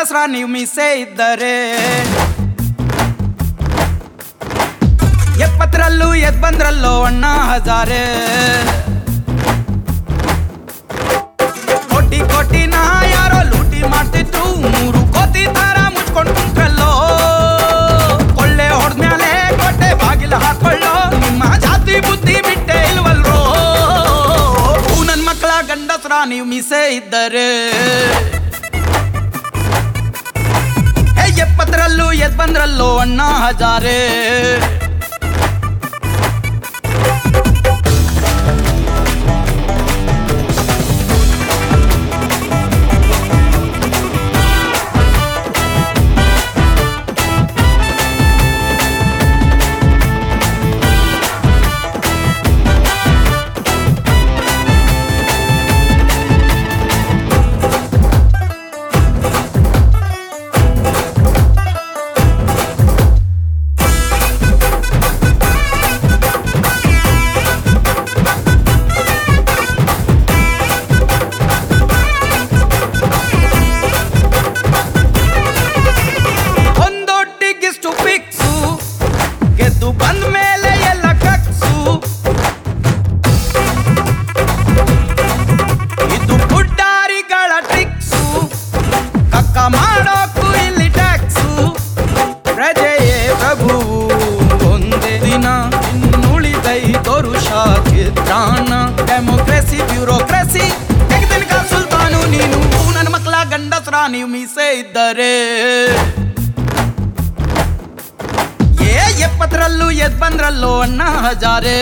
ಗಂಡಸ್ರ ನೀವು ಮೀಸೆ ಇದ್ದರೆ ಎಪ್ಪತ್ತರಲ್ಲೂ ಎದ್ ಬಂದ್ರಲ್ಲೋ ಅಣ್ಣ ಹಜಾರೆ ಕೋಟಿ ಕೋಟಿನ ಯಾರೋ ಲೂಟಿ ಮಾಡ್ತಿದ್ರು ಮೂರು ಕೋತಿ ತರ ಮುಚ್ಕೊಂಡು ಕುಂತ್ರಲ್ಲೋ ಕೊಳ್ಳೆ ಹೊಡೆದ್ಮೇಲೆ ಕೊಟ್ಟೆ ಬಾಗಿಲ ಹಾಕೊಳ್ಳೋ ನಿಮ್ಮ ಜಾತಿ ಬುದ್ಧಿ ಬಿಟ್ಟೆ ಇಲ್ವಲ್ರೋ ಹೂ ನನ್ ಮಕ್ಕಳ ಗಂಡಸ್ರ ನೀವು ಮೀಸೆ ಇದ್ದರೆ ಹೇ ಎಪ್ಪತ್ತರಲ್ಲೂ ಎದ್ ಬಂದ್ರಲ್ಲೋ ಅಣ್ಣ ಹಜಾರೆ ಒಂದೊಟ್ಟಿಗಿಷ್ಟು ಫಿಕ್ಸು ಗೆದ್ದು ಬಂದ ಮೇಲೆ ಎಲ್ಲ ಕಕ್ಸು ಇದು ಪುಡ್ಡಾರಿಗಳ ಟ್ರಿಕ್ಸು ಕಕ್ಕ ಮಾಡೋಕು ಇಲ್ಲಿ ಟ್ಯಾಕ್ಸು ಪ್ರಜೆಯೇ ಪ್ರಭುವು ಒಂದೇ ದಿನ ಇನ್ನುಳಿದೈದೋರು ಚಿತ್ರಾನ್ನ ಡೆಮೋಕ್ರಸಿ ಬ್ಯೂರೋಕ್ರಸಿ ತೆಗೆದಿನ ಸುಲ್ತಾನು ನೀನು ನನ್ನ ಮಕ್ಕಳ ಗಂಡಸ್ರ ನೀವು ಮೀಸೆ ಇದ್ದರೆ ಏ ಎಪ್ಪತ್ತರಲ್ಲೂ ಎದ್ ಬಂದ್ರಲ್ಲೋ ಅಣ್ಣ ಹಜಾರೆ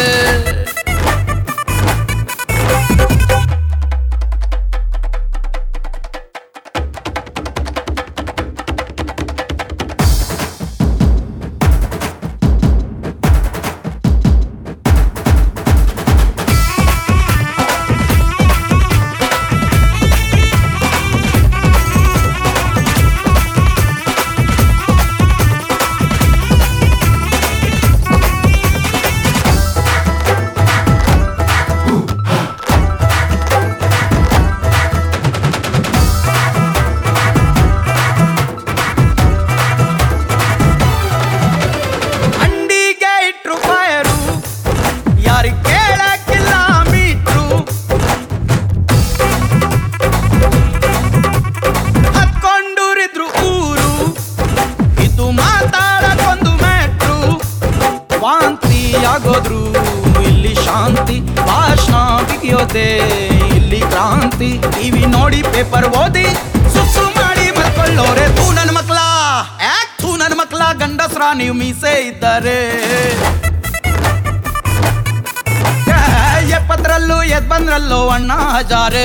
ಅಂಡಿಗೆ ಇಟ್ರು ಫೈರು ಯಾರಿಗೆ ಕೇಳಕ್ಕಿಲ್ಲ ಮೀಟ್ರು ಹತ್ಕೊಂಡೂರಿದ್ರು ಊರು ಇದು ಮಾತಾಡಕ್ಕೊಂದು ಮ್ಯಾಟ್ರು ವಾಂತಿ ಆಗೋದ್ರು ಇಲ್ಲಿ ಶಾಂತಿ ಭಾಷಣ ಬಿಗಿಯೋದೆ ಇಲ್ಲಿ ಕ್ರಾಂತಿ ಟಿವಿ ನೋಡಿ ಪೇಪರ್ ಓದಿ ಸುಸು ಮಾಡಿ ಮಲ್ಕೊಳ್ಳೋರೆ ತೂ ನನ್ನ ಮಕ್ಳ ಯಾಕ್ ತೂ ನನ್ನ ಮಕ್ಳ ಗಂಡಸ್ರ ನೀವು ಮೀಸೆ ಇದ್ದಾರೆ ಏ, ಎಪ್ಪತ್ತರಲ್ಲೂ ಎದ್ ಬಂದ್ರಲ್ಲೋ ಅಣ್ಣ ಹಜಾರೆ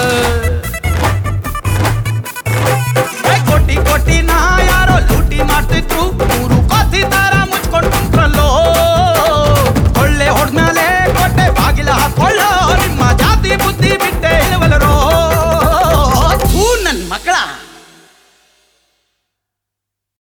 ಏ, ಕೋಟಿ ಕೋಟಿ ನಾ ಯಾರೋ ಲೂಟಿ ಮಾಡ್ತಿದ್ರು ಮೂರು ಕೋತಿ ತರ ಮುಚ್ಕೊಂಡು ಕುಂತ್ರಲ್ಲೋ ಕೊಳ್ಳೆ ಹೊಡೆದ್ಮೇಲೆ ಕೊಟ್ಟೆ ಬಾಗಿಲ ಹಾಕೊಳ್ಳೋ ನಿಮ್ಮ ಜಾತಿ ಬುದ್ಧಿ ಬಿಟ್ಟೆ ಇಳುವಲರೋ ಹೂ ನನ್ ಮಕ್ಕಳ